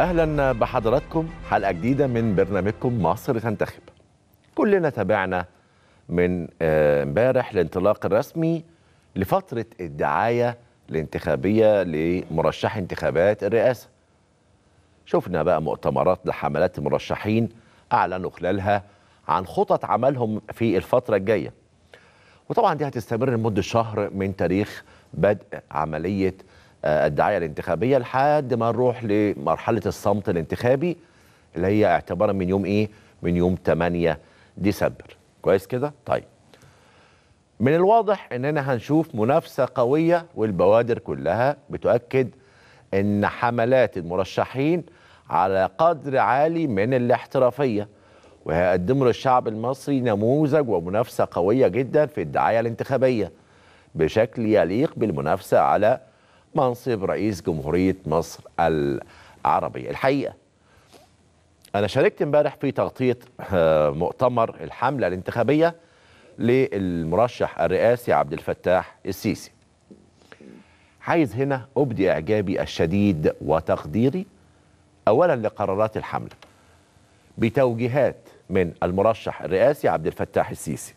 اهلا بحضراتكم حلقه جديده من برنامجكم مصر تنتخب كلنا تابعنا من آه، امبارح الانطلاق الرسمي لفتره الدعايه الانتخابيه لمرشح انتخابات الرئاسه شفنا بقى مؤتمرات لحملات المرشحين اعلنوا خلالها عن خطط عملهم في الفتره الجايه وطبعا دي هتستمر لمده شهر من تاريخ بدء عمليه آه، الدعايه الانتخابيه لحد ما نروح لمرحله الصمت الانتخابي اللي هي اعتبارا من يوم ايه؟ من يوم 8 ديسمبر كويس كده؟ طيب من الواضح اننا هنشوف منافسه قويه والبوادر كلها بتؤكد ان حملات المرشحين على قدر عالي من الاحترافيه وهيقدموا للشعب المصري نموذج ومنافسه قويه جدا في الدعايه الانتخابيه بشكل يليق بالمنافسه على منصب رئيس جمهوريه مصر العربيه الحقيقه انا شاركت امبارح في تغطيه آه، مؤتمر الحمله الانتخابيه للمرشح الرئاسي عبد الفتاح السيسي عايز هنا ابدي اعجابي الشديد وتقديري اولا لقرارات الحمله بتوجيهات من المرشح الرئاسي عبد الفتاح السيسي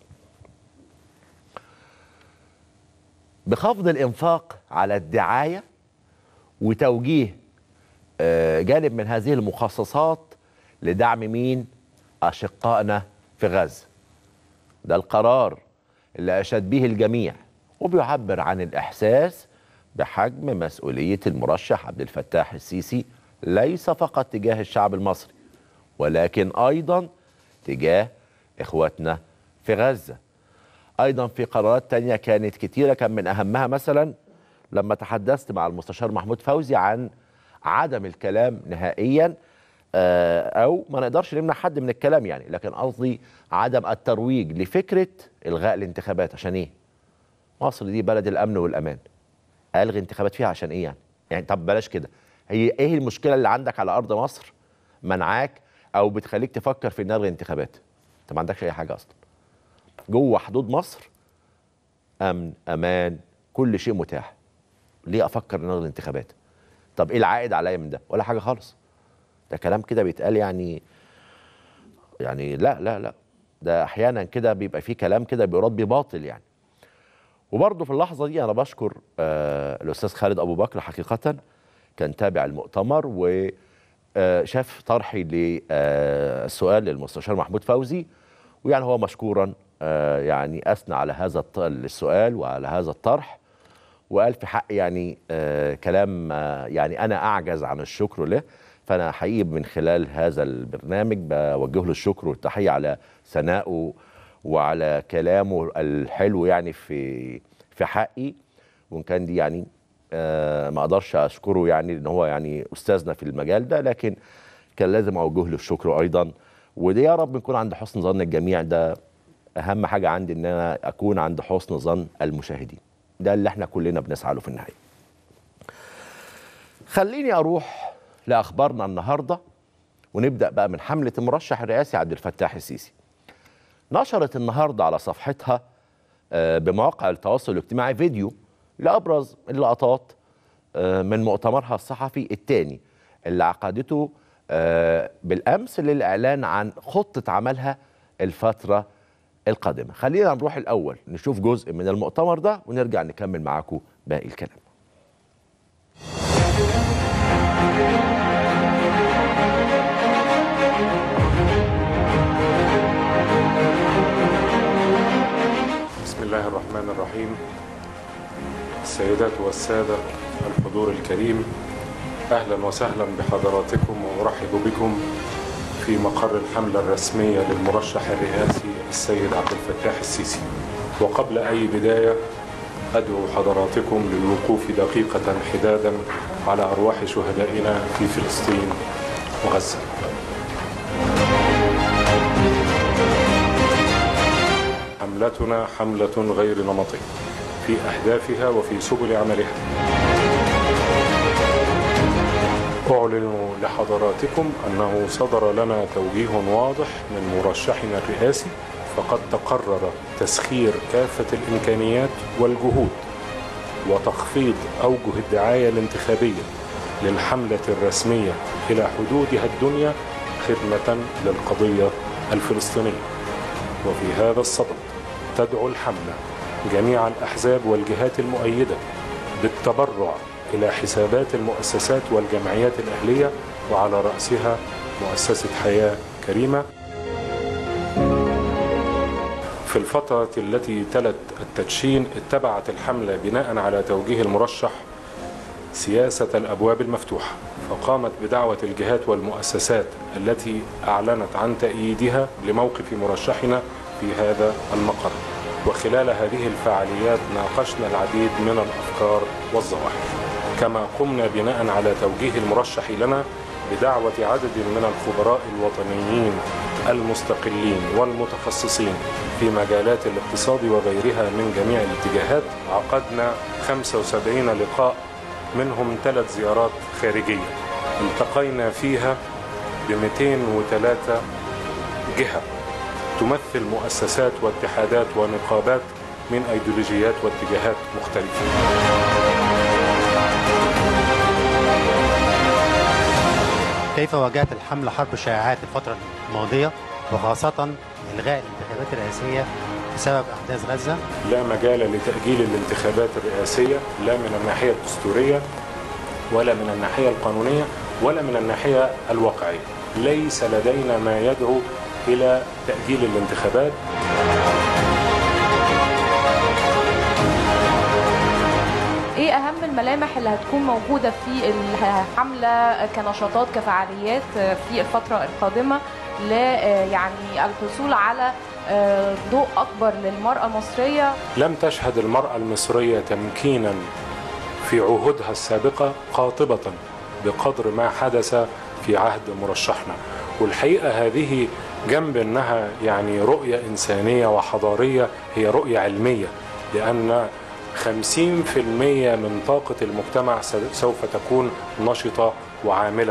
بخفض الانفاق على الدعايه وتوجيه آه، جانب من هذه المخصصات لدعم مين اشقائنا في غزه ده القرار اللي اشاد به الجميع وبيعبر عن الاحساس بحجم مسؤوليه المرشح عبد الفتاح السيسي ليس فقط تجاه الشعب المصري ولكن ايضا تجاه اخواتنا في غزه ايضا في قرارات تانية كانت كتيره كان من اهمها مثلا لما تحدثت مع المستشار محمود فوزي عن عدم الكلام نهائيا آه، او ما نقدرش نمنع حد من الكلام يعني لكن قصدي عدم الترويج لفكره الغاء الانتخابات عشان ايه مصر دي بلد الامن والامان الغي انتخابات فيها عشان ايه يعني يعني طب بلاش كده هي ايه المشكله اللي عندك على ارض مصر منعاك او بتخليك تفكر في ان الغي انتخابات انت ما عندكش اي حاجه اصلا جوه حدود مصر امن امان كل شيء متاح ليه افكر ان الغي انتخابات طب ايه العائد عليا من ده ولا حاجه خالص ده كلام كده بيتقال يعني يعني لا لا لا ده احيانا كده بيبقى فيه كلام كده بيراد بباطل يعني وبرضه في اللحظه دي انا بشكر آه الاستاذ خالد ابو بكر حقيقه كان تابع المؤتمر وشاف طرحي للسؤال للمستشار محمود فوزي ويعني هو مشكورا آه يعني اثنى على هذا الط- السؤال وعلى هذا الطرح وقال في حق يعني آه كلام آه يعني انا اعجز عن الشكر له فانا حقيقي من خلال هذا البرنامج بوجه له الشكر والتحيه على ثنائه وعلى كلامه الحلو يعني في في حقي وان كان دي يعني آه ما اقدرش اشكره يعني ان هو يعني استاذنا في المجال ده لكن كان لازم اوجه له الشكر ايضا ودي يا رب نكون عند حسن ظن الجميع ده اهم حاجه عندي ان انا اكون عند حسن ظن المشاهدين ده اللي احنا كلنا بنسعى له في النهايه خليني اروح لاخبارنا النهارده ونبدا بقى من حمله المرشح الرئاسي عبد الفتاح السيسي نشرت النهارده على صفحتها آه، بمواقع التواصل الاجتماعي فيديو لابرز اللقطات آه، من مؤتمرها الصحفي الثاني اللي عقدته آه، بالامس للاعلان عن خطه عملها الفتره القادمه خلينا نروح الاول نشوف جزء من المؤتمر ده ونرجع نكمل معاكم باقي الكلام بسم الله الرحمن الرحيم السيدات والسادة الحضور الكريم أهلا وسهلا بحضراتكم وأرحب بكم في مقر الحملة الرسمية للمرشح الرئاسي السيد عبد الفتاح السيسي وقبل أي بداية أدعو حضراتكم للوقوف دقيقة حدادا على أرواح شهدائنا في فلسطين وغزة حملتنا حملة غير نمطية في أهدافها وفي سبل عملها أعلن لحضراتكم أنه صدر لنا توجيه واضح من مرشحنا الرئاسي فقد تقرر تسخير كافة الإمكانيات والجهود وتخفيض أوجه الدعاية الانتخابية للحملة الرسمية إلى حدودها الدنيا خدمة للقضية الفلسطينية وفي هذا الصدد تدعو الحملة جميع الأحزاب والجهات المؤيدة بالتبرع إلى حسابات المؤسسات والجمعيات الأهلية وعلى رأسها مؤسسة حياة كريمة في الفترة التي تلت التدشين اتبعت الحملة بناء على توجيه المرشح سياسة الأبواب المفتوحة فقامت بدعوة الجهات والمؤسسات التي أعلنت عن تأييدها لموقف مرشحنا في هذا المقر وخلال هذه الفعاليات ناقشنا العديد من الأفكار والظواهر كما قمنا بناء على توجيه المرشح لنا بدعوة عدد من الخبراء الوطنيين المستقلين والمتخصصين في مجالات الاقتصاد وغيرها من جميع الاتجاهات عقدنا 75 لقاء منهم ثلاث زيارات خارجية التقينا فيها ب 203 جهة تمثل مؤسسات واتحادات ونقابات من أيديولوجيات واتجاهات مختلفة كيف واجهت الحملة حرب الشائعات الفترة الماضية وخاصة إلغاء الانتخابات الرئاسية بسبب أحداث غزة؟ لا مجال لتأجيل الانتخابات الرئاسية لا من الناحية الدستورية ولا من الناحية القانونية ولا من الناحية الواقعية ليس لدينا ما يدعو إلى تأجيل الانتخابات ايه اهم الملامح اللي هتكون موجوده في الحمله كنشاطات كفعاليات في الفتره القادمه ل يعني الحصول على ضوء اكبر للمراه المصريه لم تشهد المرأة المصرية تمكينا في عهودها السابقة قاطبة بقدر ما حدث في عهد مرشحنا والحقيقة هذه جنب أنها يعني رؤية إنسانية وحضارية هي رؤية علمية لأن 50% من طاقة المجتمع سوف تكون نشطة وعاملة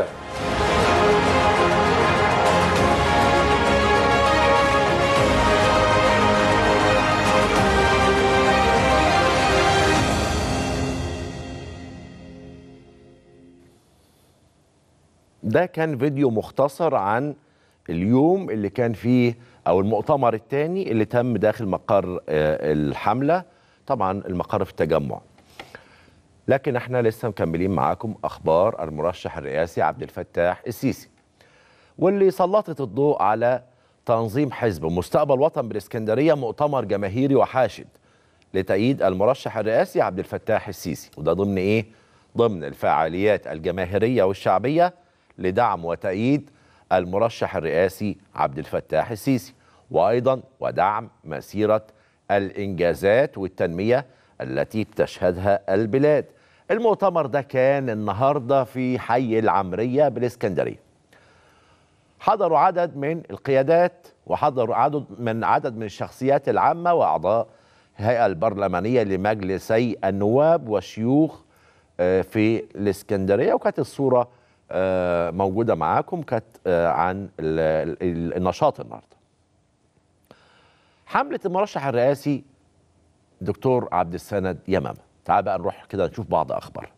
ده كان فيديو مختصر عن اليوم اللي كان فيه او المؤتمر الثاني اللي تم داخل مقر آه، الحمله طبعا المقر في التجمع لكن احنا لسه مكملين معاكم اخبار المرشح الرئاسي عبد الفتاح السيسي واللي سلطت الضوء على تنظيم حزب مستقبل وطن بالاسكندريه مؤتمر جماهيري وحاشد لتأييد المرشح الرئاسي عبد الفتاح السيسي وده ضمن ايه؟ ضمن الفعاليات الجماهيريه والشعبيه لدعم وتأييد المرشح الرئاسي عبد الفتاح السيسي وايضا ودعم مسيره الانجازات والتنميه التي بتشهدها البلاد. المؤتمر ده كان النهارده في حي العمريه بالاسكندريه. حضروا عدد من القيادات وحضروا عدد من عدد من الشخصيات العامه واعضاء الهيئه البرلمانيه لمجلسي النواب والشيوخ آه، في الاسكندريه وكانت الصوره آه، موجوده معاكم كانت آه، عن ال- ال- النشاط النهارده. حمله المرشح الرئاسي دكتور عبد السند يمامه تعال بقى نروح كده نشوف بعض اخبار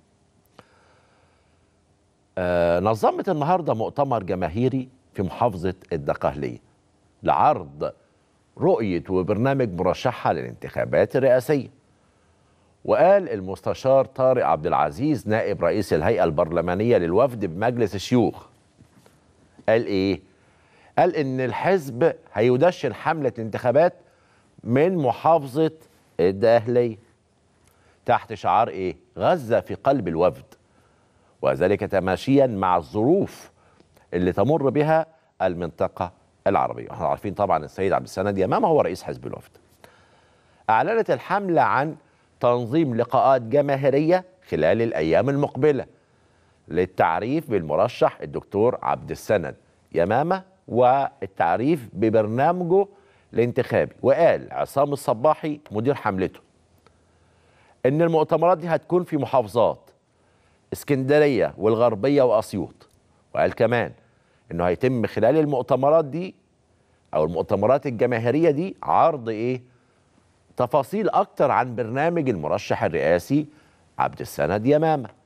آه نظمت النهارده مؤتمر جماهيري في محافظه الدقهليه لعرض رؤيه وبرنامج مرشحها للانتخابات الرئاسيه وقال المستشار طارق عبد العزيز نائب رئيس الهيئه البرلمانيه للوفد بمجلس الشيوخ قال ايه قال ان الحزب هيدشن حمله انتخابات من محافظه الدقهليه تحت شعار ايه غزه في قلب الوفد وذلك تماشيا مع الظروف اللي تمر بها المنطقه العربيه احنا عارفين طبعا السيد عبد السند يمامه هو رئيس حزب الوفد اعلنت الحمله عن تنظيم لقاءات جماهيريه خلال الايام المقبله للتعريف بالمرشح الدكتور عبد السند يمامه والتعريف ببرنامجه الانتخابي وقال عصام الصباحي مدير حملته ان المؤتمرات دي هتكون في محافظات اسكندريه والغربيه واسيوط وقال كمان انه هيتم خلال المؤتمرات دي او المؤتمرات الجماهيريه دي عرض ايه تفاصيل اكتر عن برنامج المرشح الرئاسي عبد السند يمامه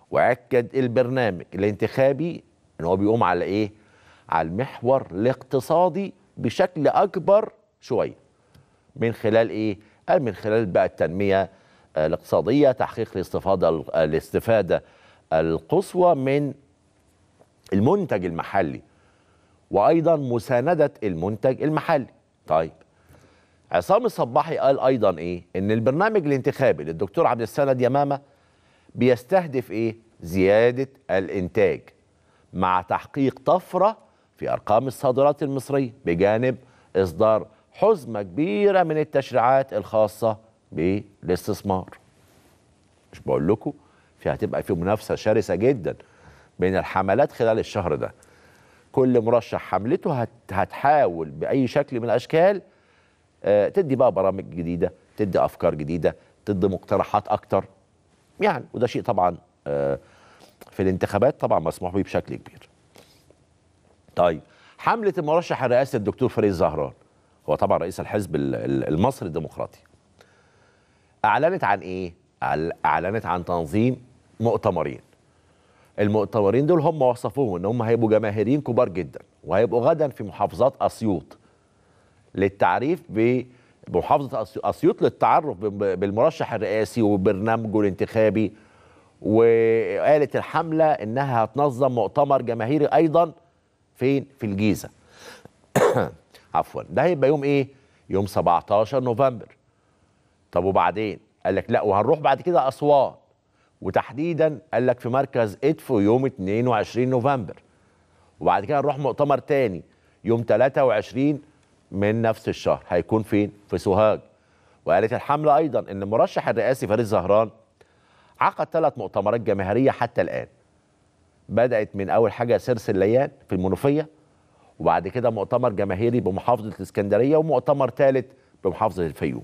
واكد البرنامج الانتخابي ان هو بيقوم على ايه على المحور الاقتصادي بشكل اكبر شويه من خلال ايه قال من خلال بقى التنميه آه، الاقتصاديه تحقيق الاستفاده الاستفاده القصوى من المنتج المحلي وايضا مسانده المنتج المحلي طيب عصام الصباحي قال ايضا ايه ان البرنامج الانتخابي للدكتور عبد السند يمامه بيستهدف ايه زياده الانتاج مع تحقيق طفره في ارقام الصادرات المصريه بجانب اصدار حزمه كبيره من التشريعات الخاصه بالاستثمار مش بقول لكم في هتبقى في منافسه شرسه جدا بين الحملات خلال الشهر ده كل مرشح حملته هت هتحاول باي شكل من الاشكال آه، تدي بقى برامج جديده تدي افكار جديده تدي مقترحات اكتر يعني وده شيء طبعا آه، في الانتخابات طبعا مسموح به بشكل كبير طيب حمله المرشح الرئاسي الدكتور فريد زهران هو طبعا رئيس الحزب ال- ال- المصري الديمقراطي اعلنت عن ايه أعل- اعلنت عن تنظيم مؤتمرين المؤتمرين دول هم وصفوهم ان هم هيبقوا جماهيريين كبار جدا وهيبقوا غدا في محافظات اسيوط للتعريف ب- بمحافظه أسي- اسيوط للتعرف ب- بالمرشح الرئاسي وبرنامجه الانتخابي وقالت الحمله انها هتنظم مؤتمر جماهيري ايضا فين في الجيزه عفوا ده هيبقى يوم ايه يوم 17 نوفمبر طب وبعدين قال لك لا وهنروح بعد كده اسوان وتحديدا قال لك في مركز ادفو يوم 22 نوفمبر وبعد كده نروح مؤتمر تاني يوم 23 من نفس الشهر هيكون فين في سوهاج وقالت الحمله ايضا ان المرشح الرئاسي فريد زهران عقد ثلاث مؤتمرات جماهيريه حتى الان بدات من اول حاجه سرس الليان في المنوفيه وبعد كده مؤتمر جماهيري بمحافظه الاسكندريه ومؤتمر ثالث بمحافظه الفيوم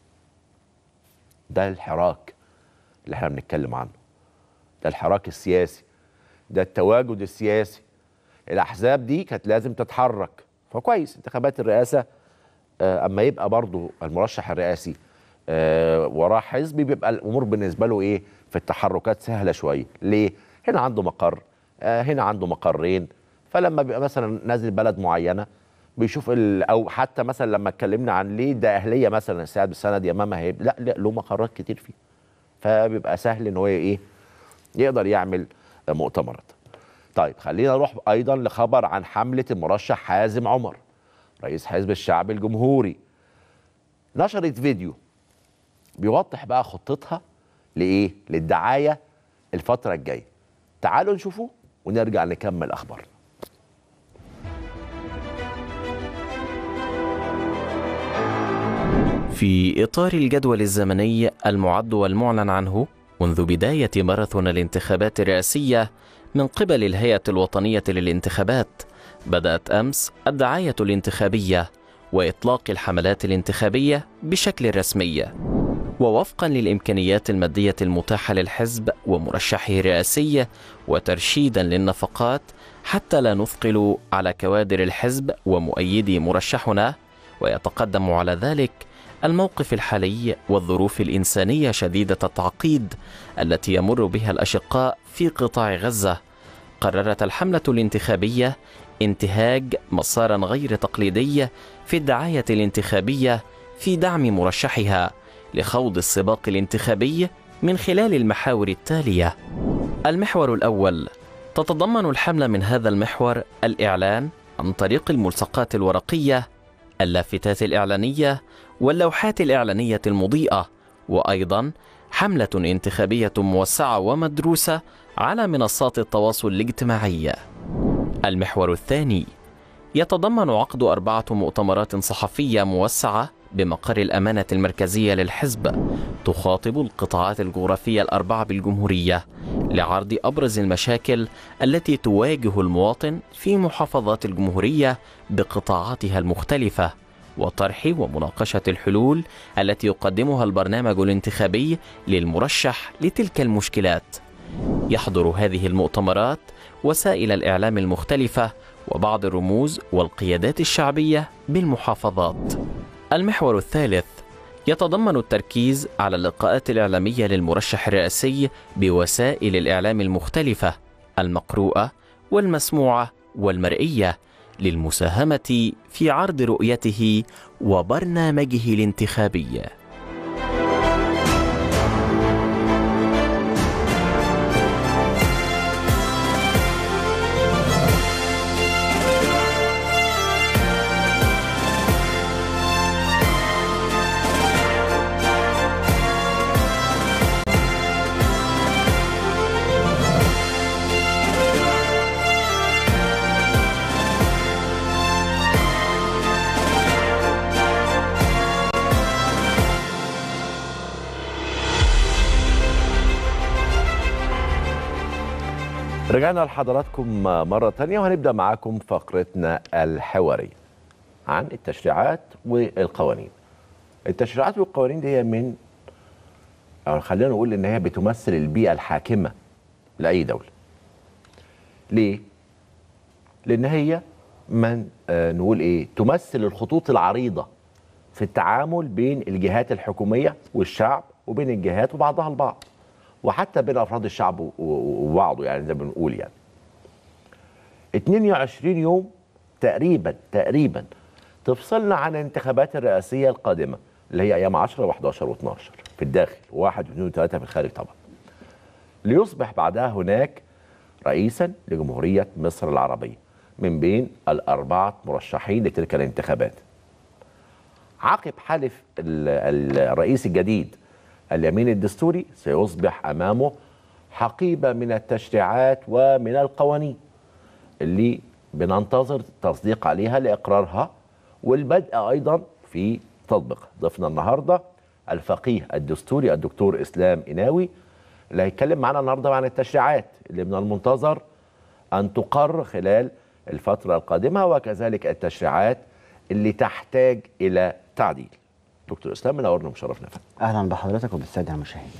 ده الحراك اللي احنا بنتكلم عنه ده الحراك السياسي ده التواجد السياسي الاحزاب دي كانت لازم تتحرك فكويس انتخابات الرئاسه آه، اما يبقى برضو المرشح الرئاسي آه، وراه حزب بيبقى الامور بالنسبه له ايه في التحركات سهله شويه ليه هنا عنده مقر آه، هنا عنده مقرين فلما بيبقى مثلا نازل بلد معينه بيشوف ال- او حتى مثلا لما اتكلمنا عن ليه ده اهليه مثلا السعد بالسند يمامها هيبقى لا لا له مقرات كتير فيه فبيبقى سهل ان هو ايه يقدر يعمل مؤتمرات طيب خلينا نروح ايضا لخبر عن حمله المرشح حازم عمر رئيس حزب الشعب الجمهوري نشرت فيديو بيوضح بقى خطتها لايه للدعايه الفتره الجايه تعالوا نشوفوه ونرجع نكمل اخبارنا في إطار الجدول الزمني المعد والمعلن عنه منذ بداية ماراثون الانتخابات الرئاسية من قبل الهيئة الوطنية للانتخابات بدأت أمس الدعاية الانتخابية وإطلاق الحملات الانتخابية بشكل رسمي ووفقا للإمكانيات المادية المتاحة للحزب ومرشحه الرئاسي وترشيدا للنفقات حتى لا نثقل على كوادر الحزب ومؤيدي مرشحنا ويتقدم على ذلك الموقف الحالي والظروف الإنسانية شديدة التعقيد التي يمر بها الأشقاء في قطاع غزة قررت الحملة الانتخابية انتهاج مسارا غير تقليدي في الدعاية الانتخابية في دعم مرشحها لخوض السباق الانتخابي من خلال المحاور التالية المحور الأول تتضمن الحملة من هذا المحور الإعلان عن طريق الملصقات الورقية اللافتات الإعلانية واللوحات الإعلانية المضيئة وأيضا حملة انتخابية موسعة ومدروسة على منصات التواصل الاجتماعي. المحور الثاني يتضمن عقد أربعة مؤتمرات صحفية موسعة بمقر الأمانة المركزية للحزب تخاطب القطاعات الجغرافية الأربعة بالجمهورية لعرض أبرز المشاكل التي تواجه المواطن في محافظات الجمهورية بقطاعاتها المختلفة وطرح ومناقشة الحلول التي يقدمها البرنامج الانتخابي للمرشح لتلك المشكلات. يحضر هذه المؤتمرات وسائل الإعلام المختلفة وبعض الرموز والقيادات الشعبية بالمحافظات. المحور الثالث يتضمن التركيز على اللقاءات الإعلامية للمرشح الرئاسي بوسائل الإعلام المختلفة المقروءة والمسموعة والمرئية للمساهمة في عرض رؤيته وبرنامجه الانتخابي. رجعنا لحضراتكم مرة تانية وهنبدأ معاكم فقرتنا الحوارية عن التشريعات والقوانين التشريعات والقوانين دي هي من أو خلينا نقول إن هي بتمثل البيئة الحاكمة لأي دولة ليه؟ لأن هي من آه نقول إيه تمثل الخطوط العريضة في التعامل بين الجهات الحكومية والشعب وبين الجهات وبعضها البعض وحتى بين افراد الشعب و- و- وبعضه يعني زي ما بنقول يعني 22 يوم تقريبا تقريبا تفصلنا عن الانتخابات الرئاسيه القادمه اللي هي ايام 10 و11 و12 في الداخل وواحد واثنين وثلاثه في الخارج طبعا ليصبح بعدها هناك رئيسا لجمهوريه مصر العربيه من بين الاربعه مرشحين لتلك الانتخابات عقب حلف ال- الرئيس الجديد اليمين الدستوري سيصبح امامه حقيبه من التشريعات ومن القوانين اللي بننتظر التصديق عليها لاقرارها والبدء ايضا في تطبيقها ضيفنا النهارده الفقيه الدستوري الدكتور اسلام اناوي اللي هيتكلم معانا النهارده عن التشريعات اللي من المنتظر ان تقر خلال الفتره القادمه وكذلك التشريعات اللي تحتاج الى تعديل دكتور اسلام منورنا ومشرفنا يا فندم اهلا بحضرتك وبالساده المشاهدين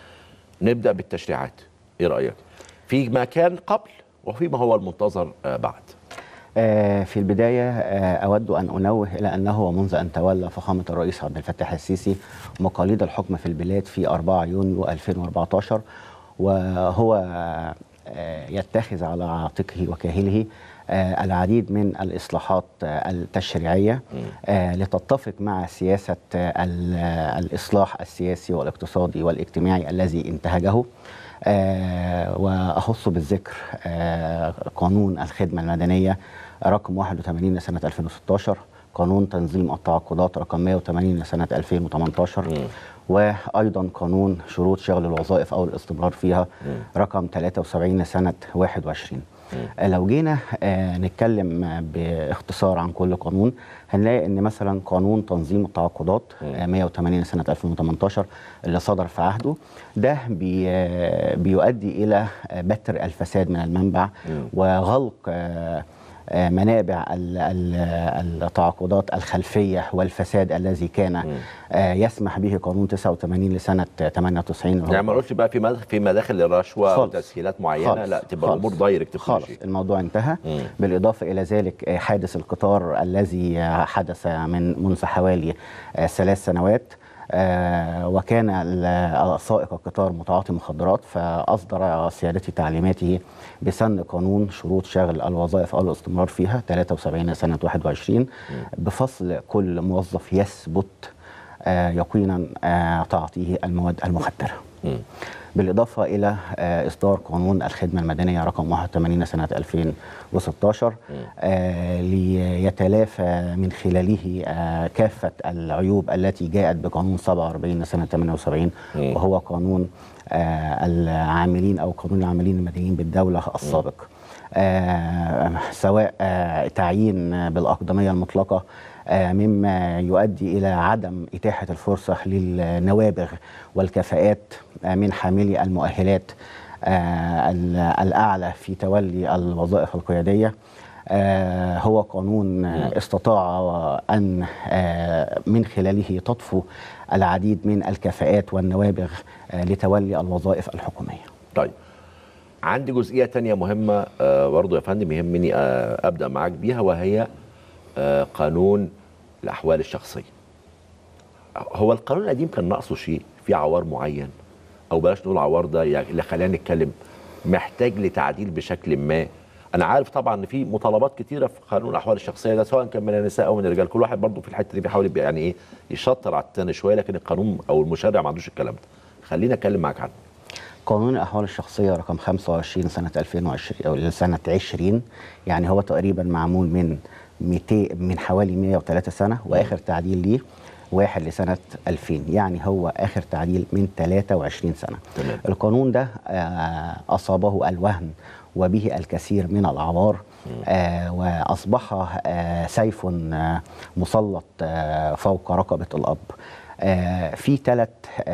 نبدا بالتشريعات ايه رايك في ما كان قبل وفي ما هو المنتظر آه، بعد آه، في البدايه آه، اود ان انوه الى انه ومنذ ان تولى فخامه الرئيس عبد الفتاح السيسي مقاليد الحكم في البلاد في 4 يونيو 2014 وهو آه، يتخذ على عاتقه وكاهله آه، العديد من الاصلاحات آه، التشريعيه آه، لتتفق مع سياسه آه، ال- آه، الاصلاح السياسي والاقتصادي والاجتماعي الذي انتهجه آه، واخص بالذكر آه، قانون الخدمه المدنيه رقم 81 لسنه 2016 قانون تنظيم التعاقدات رقم 180 لسنه 2018 وايضا قانون شروط شغل الوظائف او الاستمرار فيها رقم 73 لسنه 21 آه، لو جينا آه، نتكلم آه، باختصار عن كل قانون هنلاقي ان مثلا قانون تنظيم التعاقدات آه، 180 سنه 2018 اللي صدر في عهده ده بي آه، بيؤدي الى آه، بتر الفساد من المنبع وغلق آه، آه، منابع ال- ال- التعاقدات الخلفيه والفساد الذي كان آه، يسمح به قانون 89 لسنه 98 اللي هو يعني ما نقولش بقى في مداخل في مداخل الرشوه او خالص. تسهيلات معينه خالص. لا تبقى خالص. الامور دايركت في كل خالص شيء الموضوع انتهى مم. بالإضافة إلى ذلك آه، حادث القطار الذي آه، حدث من منذ حوالي آه، ثلاث سنوات آه، وكان ال- سائق القطار متعاطي مخدرات فأصدر سيادتي تعليماته بسن قانون شروط شغل الوظائف أو الاستمرار فيها 73 سنة 21 بفصل كل موظف يثبت آه، يقينا آه، تعاطيه المواد المخدرة بالإضافة إلى آه، إصدار قانون الخدمة المدنية رقم 81 سنة 2016 آه، ليتلافى من خلاله آه، كافة العيوب التي جاءت بقانون 47 سنة 78 وهو قانون آه، العاملين أو قانون العاملين المدنيين بالدولة السابق آه، سواء آه، تعيين بالأقدمية المطلقة آه، مما يؤدي إلى عدم إتاحة الفرصة للنوابغ والكفاءات آه، من حاملي المؤهلات آه، ال- الأعلى في تولي الوظائف القيادية آه، هو قانون آه، استطاع أن آه، من خلاله تطفو العديد من الكفاءات والنوابغ آه، لتولي الوظائف الحكومية طيب عندي جزئيه تانية مهمه آه برضو يا فندم يهمني آه ابدا معاك بيها وهي آه قانون الاحوال الشخصيه هو القانون القديم كان ناقصه شيء في عوار معين او بلاش نقول عوار ده يعني اللي خلينا نتكلم محتاج لتعديل بشكل ما انا عارف طبعا ان في مطالبات كتيره في قانون الاحوال الشخصيه ده سواء كان من النساء او من الرجال كل واحد برضه في الحته دي بيحاول يبقى يعني ايه يشطر على التاني شويه لكن القانون او المشرع ما عندوش الكلام ده خلينا اتكلم معاك عنه قانون الأحوال الشخصية رقم 25 سنة 2020 أو سنة 20 يعني هو تقريبا معمول من 200 من حوالي 103 سنة وآخر تعديل ليه واحد لسنة 2000 يعني هو آخر تعديل من 23 سنة تمام. القانون ده آه، أصابه الوهن وبه الكثير من العوار آه، وأصبح آه، سيف آه، مسلط آه، فوق رقبة الأب آه، في ثلاث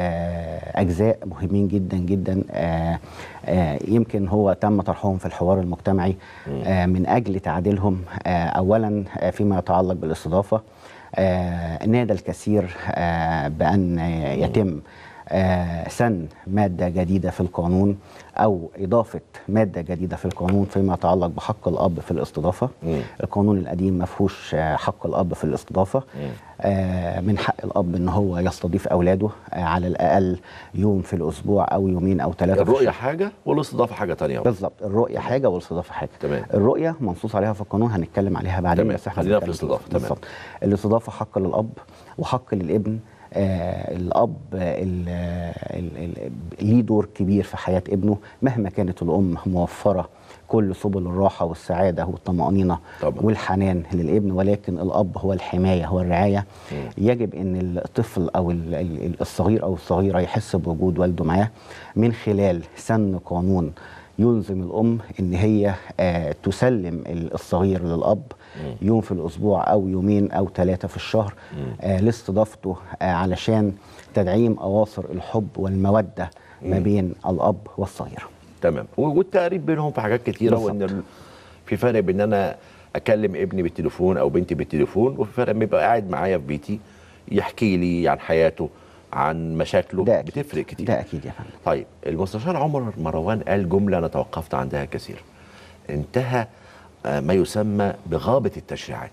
أجزاء مهمين جدا جدا آه، آه، يمكن هو تم طرحهم في الحوار المجتمعي آه، من أجل تعديلهم آه، أولا آه، فيما يتعلق بالاستضافة آه، نادى الكثير آه، بأن آه، يتم آه، سن مادة جديدة في القانون أو إضافة مادة جديدة في القانون فيما يتعلق بحق الأب في الاستضافة مم. القانون القديم ما فيهوش آه، حق الأب في الاستضافة آه، من حق الأب إن هو يستضيف أولاده آه، على الأقل يوم في الأسبوع أو يومين أو ثلاثة في الرؤيه الشهر. حاجه والاستضافه حاجه تانية بالظبط الرؤيه حاجه والاستضافه حاجه تمام. الرؤيه منصوص عليها في القانون هنتكلم عليها بعدين تمام. بس احنا خلينا في بنتكلم الاستضافة. تمام. بالظبط الاستضافه حق للاب وحق للابن آه الاب ال- ال- ال- ليه دور كبير في حياه ابنه مهما كانت الام موفره كل سبل الراحه والسعاده والطمانينه طبعا. والحنان للابن ولكن الاب هو الحمايه هو الرعايه يجب ان الطفل او ال- ال- الصغير او الصغيره يحس بوجود والده معاه من خلال سن قانون يلزم الام ان هي آه تسلم ال- الصغير للاب يوم في الاسبوع او يومين او ثلاثه في الشهر آه لاستضافته آه علشان تدعيم اواصر الحب والموده ما بين الاب والصغير تمام و- والتقريب بينهم في حاجات كتيره بالظبط. وان ال- في فرق بين ان انا اكلم ابني بالتليفون او بنتي بالتليفون وفي فرق لما يبقى قاعد معايا في بيتي يحكي لي عن حياته عن مشاكله ده أكيد. بتفرق كتير ده اكيد يا فندم طيب المستشار عمر مروان قال جمله انا توقفت عندها كثير انتهى آه، ما يسمى بغابه التشريعات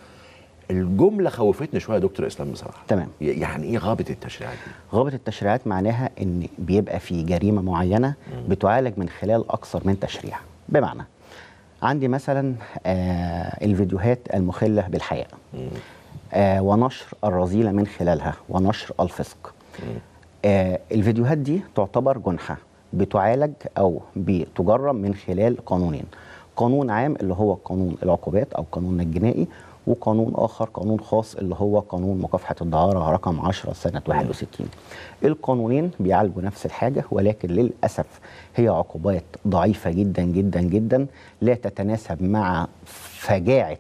الجمله خوفتني شويه يا دكتور اسلام بصراحه تمام. ي- يعني ايه غابه التشريعات دي غابة التشريعات معناها ان بيبقى في جريمة معينة بتعالج من خلال اكثر من تشريع بمعنى عندي مثلا آه الفيديوهات المخلة بالحياء آه ونشر الرذيلة من خلالها ونشر الفسق آه الفيديوهات دي تعتبر جنحة بتعالج او بتجرم من خلال قانونين قانون عام اللي هو قانون العقوبات او قانون الجنائي وقانون اخر قانون خاص اللي هو قانون مكافحه الدعاره رقم 10 سنه 61 القانونين بيعالجوا نفس الحاجه ولكن للاسف هي عقوبات ضعيفه جدا جدا جدا لا تتناسب مع فجاعه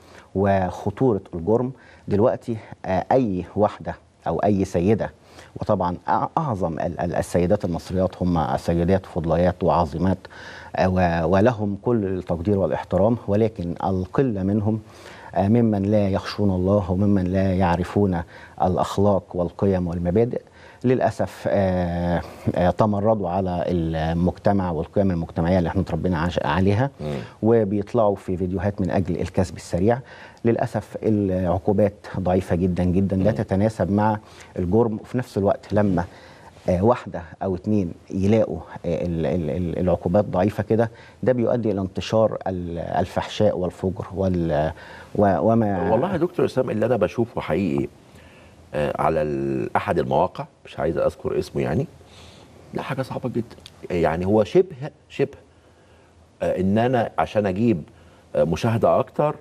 وخطوره الجرم دلوقتي آه، اي واحده او اي سيده وطبعا أع- اعظم ال- ال- السيدات المصريات هم سيدات فضليات وعظيمات آه، و- ولهم كل التقدير والاحترام ولكن القله منهم آه، ممن لا يخشون الله وممن لا يعرفون الاخلاق والقيم والمبادئ للاسف آه، آه، تمردوا على المجتمع والقيم المجتمعيه اللي احنا اتربينا عاش- عليها وبيطلعوا في فيديوهات من اجل الكسب السريع للاسف العقوبات ضعيفه جدا جدا لا تتناسب مع الجرم وفي نفس الوقت لما آه، واحده او اتنين يلاقوا آه، ال- ال- ال- العقوبات ضعيفه كده ده بيؤدي الى انتشار ال- الفحشاء والفجر وال و- وما والله يا دكتور اسلام اللي انا بشوفه حقيقي آه، على ال- احد المواقع مش عايز اذكر اسمه يعني لا حاجه صعبه جدا يعني هو شبه شبه آه، ان انا عشان اجيب آه، مشاهده اكتر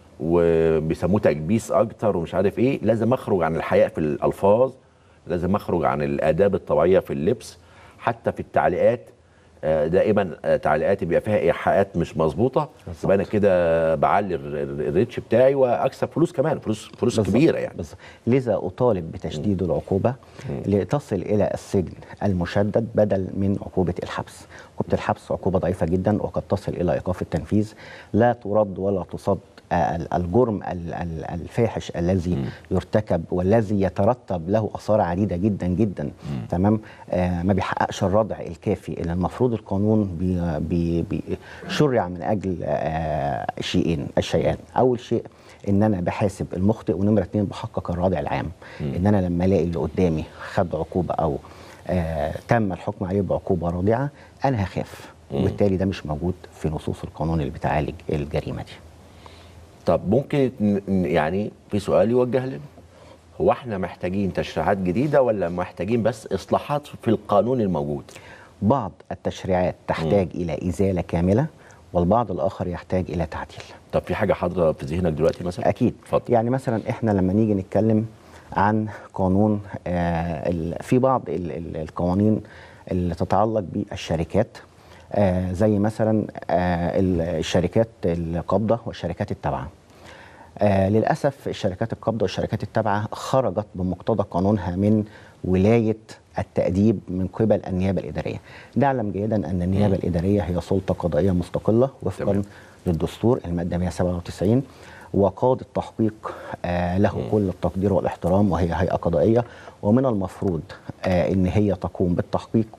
وبيسموه تكبيس اكتر ومش عارف ايه لازم اخرج عن الحياء في الالفاظ لازم اخرج عن الاداب الطبيعيه في اللبس حتى في التعليقات آه، دائما آه، تعليقاتي بيبقى فيها ايحاءات مش مظبوطه يبقى انا كده بعلي الر- الر- الريتش بتاعي واكسب فلوس كمان فلوس فلوس بالظبط. كبيره يعني بالظبط. لذا أطالب بتشديد العقوبة لتصل إلى السجن المشدد بدل من عقوبة الحبس عقوبة الحبس عقوبة ضعيفة جدا وقد تصل إلى إيقاف التنفيذ لا ترد ولا تصد آه، ال- الجرم ال- ال- الفاحش الذي يرتكب والذي يترتب له اثار عديده جدا جدا تمام آه ما بيحققش الردع الكافي اللي المفروض القانون بي بي بي شرع من اجل آه شيئين الشيئان اول شيء ان انا بحاسب المخطئ ونمره اتنين بحقق الردع العام ان انا لما الاقي اللي قدامي خد عقوبه او آه تم الحكم عليه بعقوبه رادعه انا هخاف وبالتالي ده مش موجود في نصوص القانون اللي بتعالج الجريمه دي طب ممكن ن- ن- يعني في سؤال يوجه لنا هو احنا محتاجين تشريعات جديده ولا محتاجين بس اصلاحات في القانون الموجود بعض التشريعات تحتاج الى ازاله كامله والبعض الاخر يحتاج الى تعديل طب في حاجه حاضره في ذهنك دلوقتي مثلا اكيد اتفضل يعني مثلا احنا لما نيجي نتكلم عن قانون آه ال- في بعض ال- ال- القوانين اللي تتعلق بالشركات آه زي مثلا آه ال- الشركات القابضه والشركات التابعه آه للاسف الشركات القابضه والشركات التابعه خرجت بمقتضى قانونها من ولايه التاديب من قبل النيابه الاداريه. نعلم جيدا ان النيابه الاداريه هي سلطه قضائيه مستقله وفقا تمام. للدستور الماده 197 وقاضي التحقيق آه له كل التقدير والاحترام وهي هيئه قضائيه ومن المفروض آه ان هي تقوم بالتحقيق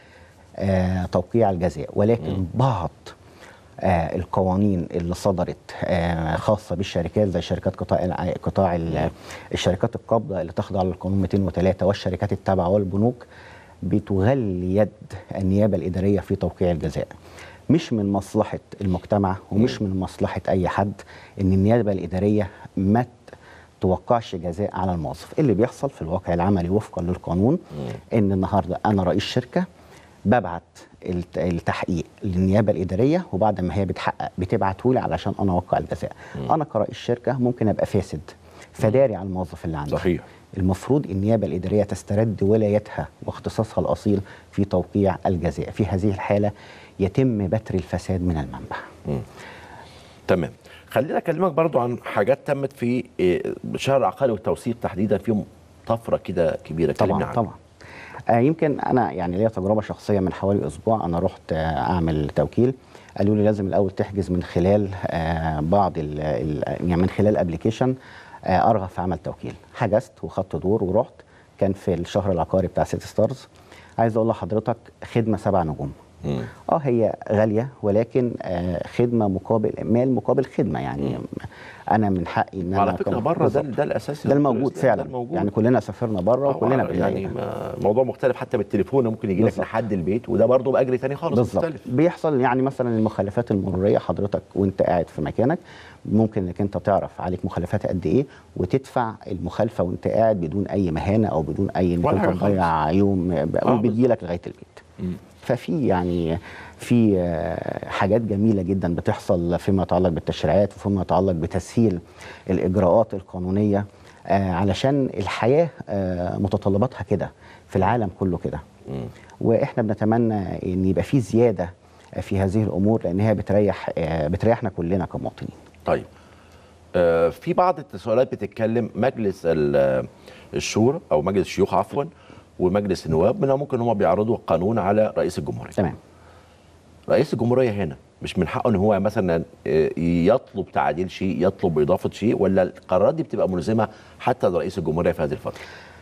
وتوقيع الجزاء ولكن بعض آه القوانين اللي صدرت آه خاصه بالشركات زي شركات قطاع الع- قطاع ال- الشركات القابضه اللي تخضع للقانون 203 والشركات التابعه والبنوك بتغلي يد النيابه الاداريه في توقيع الجزاء. مش من مصلحه المجتمع ومش من مصلحه اي حد ان النيابه الاداريه ما ت- توقعش جزاء على الموظف اللي بيحصل في الواقع العملي وفقا للقانون ان النهارده انا رئيس شركه ببعت الت- التحقيق للنيابه الاداريه وبعد ما هي بتحقق بتبعته لي علشان انا اوقع الجزاء انا كرئيس شركه ممكن ابقى فاسد فداري على الموظف اللي عندي صحيح. المفروض النيابه الاداريه تسترد ولايتها واختصاصها الاصيل في توقيع الجزاء في هذه الحاله يتم بتر الفساد من المنبع تمام خلينا اكلمك برضو عن حاجات تمت في إيه، شهر العقاري والتوثيق تحديدا فيهم طفره كده كبيره كلمنا طبعا عنها. طبعا آه يمكن انا يعني ليا تجربه شخصيه من حوالي اسبوع انا رحت آه اعمل توكيل قالوا لي لازم الاول تحجز من خلال آه بعض ال ال يعني من خلال ابلكيشن آه ارغب في عمل توكيل حجزت وخدت دور ورحت كان في الشهر العقاري بتاع سيتي ستارز عايز اقول لحضرتك خدمه سبع نجوم مم. اه هي غاليه ولكن آه خدمه مقابل مال مقابل خدمه يعني انا من حقي ان انا وعلى فكره كم- بره ده, بالظبط. ده الاساس ده الموجود ده فعلا الموجود. يعني كلنا سافرنا بره آه، وكلنا يعني بنلاقي ما- موضوع مختلف حتى بالتليفون ممكن يجي لك بالظبط. لحد البيت وده برضه باجر تاني خالص بالظبط مختلف بيحصل يعني مثلا المخالفات المروريه حضرتك وانت قاعد في مكانك ممكن انك انت تعرف عليك مخالفات قد ايه وتدفع المخالفه وانت قاعد بدون اي مهانه او بدون اي انك ولا انت حاجة تضيع يوم آه، وبيجي لك لغايه البيت ففي يعني في آه، حاجات جميله جدا بتحصل فيما يتعلق بالتشريعات وفيما يتعلق بتسهيل الاجراءات القانونيه آه، علشان الحياه آه، متطلباتها كده في العالم كله كده واحنا بنتمنى ان يبقى في زياده في هذه الامور لانها بتريح آه، بتريحنا كلنا كمواطنين طيب آه في بعض التساؤلات بتتكلم مجلس ال- الشورى او مجلس الشيوخ عفوا ومجلس النواب منها ممكن هم بيعرضوا قانون على رئيس الجمهوريه تمام رئيس الجمهوريه هنا مش من حقه ان هو مثلا آه، يطلب تعديل شيء يطلب اضافه شيء ولا القرارات دي بتبقى ملزمه حتى لرئيس الجمهوريه في هذه الفتره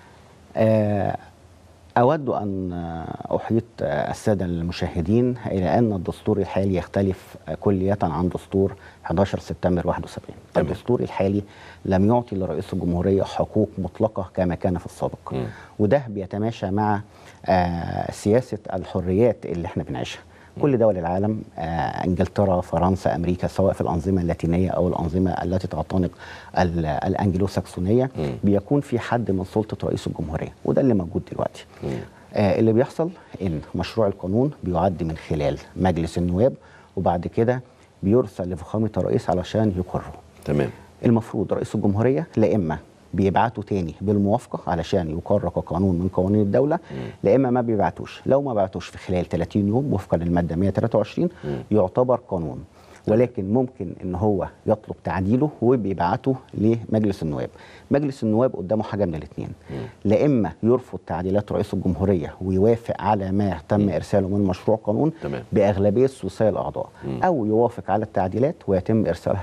آه، أود أن آه، أحيط آه، السادة المشاهدين إلى أن الدستور الحالي يختلف آه، كلية عن دستور 11 سبتمبر 71 تمام. الدستور الحالي لم يعطي لرئيس الجمهورية حقوق مطلقة كما كان في السابق مم. وده بيتماشى مع آه، سياسة الحريات اللي احنا بنعيشها كل دول العالم آه، انجلترا فرنسا امريكا سواء في الانظمه اللاتينيه او الانظمه التي تعتنق ال- الانجلو ساكسونيه مم. بيكون في حد من سلطه رئيس الجمهوريه وده اللي موجود دلوقتي مم. آه اللي بيحصل ان مشروع القانون بيعد من خلال مجلس النواب وبعد كده بيرسل لفخامه الرئيس علشان يقره تمام المفروض رئيس الجمهوريه لا اما بيبعته تاني بالموافقه علشان يقرر كقانون من قوانين الدوله لا اما ما بيبعتوش لو ما بعتوش في خلال 30 يوم وفقا للماده 123 يعتبر قانون ولكن ممكن ان هو يطلب تعديله وبيبعته لمجلس النواب مجلس النواب قدامه حاجه من الاثنين لا اما يرفض تعديلات رئيس الجمهوريه ويوافق على ما تم ارساله من مشروع قانون تمام. باغلبيه ثلثي الاعضاء او يوافق على التعديلات ويتم ارسالها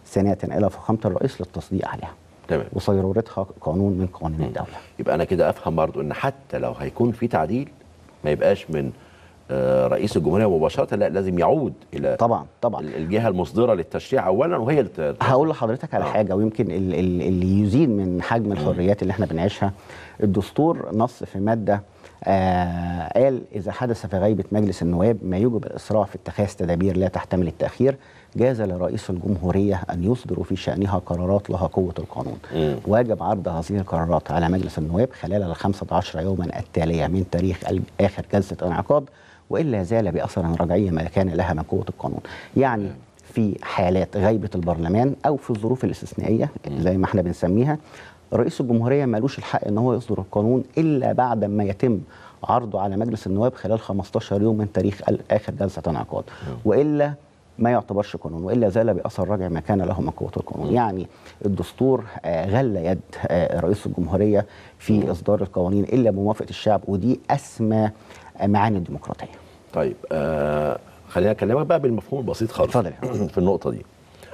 ثانيه الى فخامه الرئيس للتصديق عليها تمام وصيرورتها قانون من قوانين الدوله يبقى انا كده افهم برضو ان حتى لو هيكون في تعديل ما يبقاش من آه، رئيس الجمهوريه مباشره لا لازم يعود الى طبعا طبعا ال- الجهه المصدره للتشريع اولا وهي اللي ت- هقول لحضرتك على آه. حاجه ويمكن ال- ال- اللي يزيد من حجم الحريات اللي احنا بنعيشها الدستور نص في ماده آه قال اذا حدث في غيبه مجلس النواب ما يوجب الاسراع في اتخاذ تدابير لا تحتمل التاخير جاز لرئيس الجمهوريه ان يصدر في شانها قرارات لها قوه القانون مم. واجب عرض هذه القرارات على مجلس النواب خلال الخمسة عشر يوما التالية من تاريخ ال- آخر جلسة انعقاد وإلا زال بأثر رجعي ما كان لها من قوة القانون يعني في حالات غيبة البرلمان أو في الظروف الاستثنائية زي ما احنا بنسميها رئيس الجمهورية مالوش الحق ان هو يصدر القانون إلا بعد ما يتم عرضه على مجلس النواب خلال 15 يوم من تاريخ ال- آخر جلسة انعقاد وإلا ما يعتبرش قانون والا زال باثر رجع ما كان له من قوه القانون يعني الدستور آه، غل يد آه، رئيس الجمهوريه في اصدار القوانين الا بموافقه الشعب ودي اسمى آه، معاني الديمقراطيه طيب آه خلينا اكلمك بقى بالمفهوم البسيط خالص اتفضل يا في النقطه دي